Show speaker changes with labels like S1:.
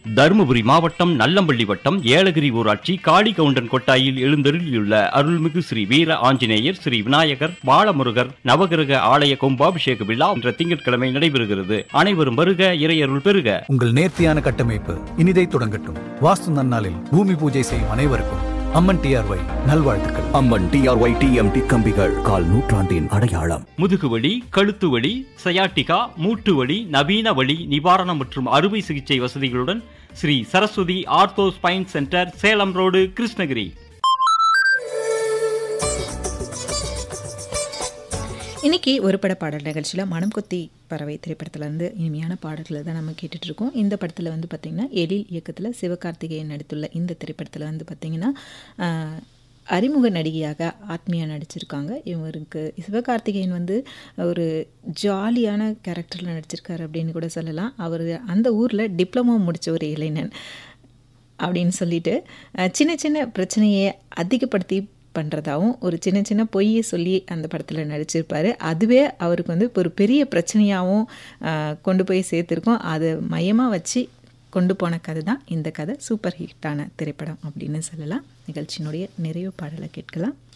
S1: தருமபுரி மாவட்டம் நல்லம்பள்ளி வட்டம் ஏலகிரி ஊராட்சி காளிகவுண்டன் கொட்டாயில் எழுந்தருளியுள்ள அருள்மிகு ஸ்ரீ வீர ஆஞ்சநேயர் ஸ்ரீ விநாயகர் பாலமுருகர் நவகிரக ஆலய கும்பாபிஷேக விழா என்ற திங்கட்கிழமை நடைபெறுகிறது அனைவரும் வருக இறையருள் பெறுக
S2: உங்கள் நேர்த்தியான கட்டமைப்பு இனிதை தொடங்கட்டும் வாஸ்து நன்னாளில் பூமி பூஜை செய்யும் அனைவருக்கும் அம்மன் டிஆர்ஒய் நல்வாழ்த்துக்கள்
S3: அம்மன் டிஆர்ஒய் டிஎம்டி கம்பிகள் கால் நூற்றாண்டின் அடையாளம்
S1: முதுகுவலி கழுத்து வலி சயாட்டிகா மூட்டு வலி நவீன வலி நிவாரணம் மற்றும் அறுவை சிகிச்சை வசதிகளுடன் Sri Saraswathi ortho spine centre Salem road Krishnagiri
S4: இன்னைக்கு ஒரு பட பாடல் நிகழ்ச்சியில் மனம் கொத்தி பறவை திரைப்படத்துலேருந்து இனிமையான பாடல்களை தான் நம்ம கேட்டுட்டு இருக்கோம் இந்த படத்தில் வந்து பார்த்திங்கன்னா எழில் இயக்கத்தில் சிவகார்த்திகேயன் நடித்துள்ள இந்த திரைப்படத்தில் வந்து பார்த்திங்கன்னா ஆஹ், அறிமுக நடிகையாக ஆத்மியா நடிச்சிருக்காங்க இவருக்கு சிவகார்த்திகேயன் வந்து ஒரு ஜாலியான கேரக்டரில் நடிச்சிருக்காரு அப்படின்னு கூட சொல்லலாம் அவர் அந்த ஊரில் டிப்ளமோ முடித்த ஒரு இளைஞன் அப்படின்னு சொல்லிட்டு அஹ், சின்ன சின்ன பிரச்சனையை அதிகப்படுத்தி பண்ணுறதாவும் ஒரு சின்ன சின்ன பொய்யை சொல்லி அந்த படத்தில் நடிச்சிருப்பார் அதுவே அவருக்கு வந்து ஒரு பெரிய பிரச்சனையாகவும் அஹ், கொண்டு போய் சேர்த்துருக்கோம் அதை மையமாக வச்சு கொண்டு போன கதை தான் இந்த கதை சூப்பர் ஹிட்டான திரைப்படம் அப்படின்னு சொல்லலாம் நிகழ்ச்சியினுடைய நிறைவு பாடலை கேட்கலாம்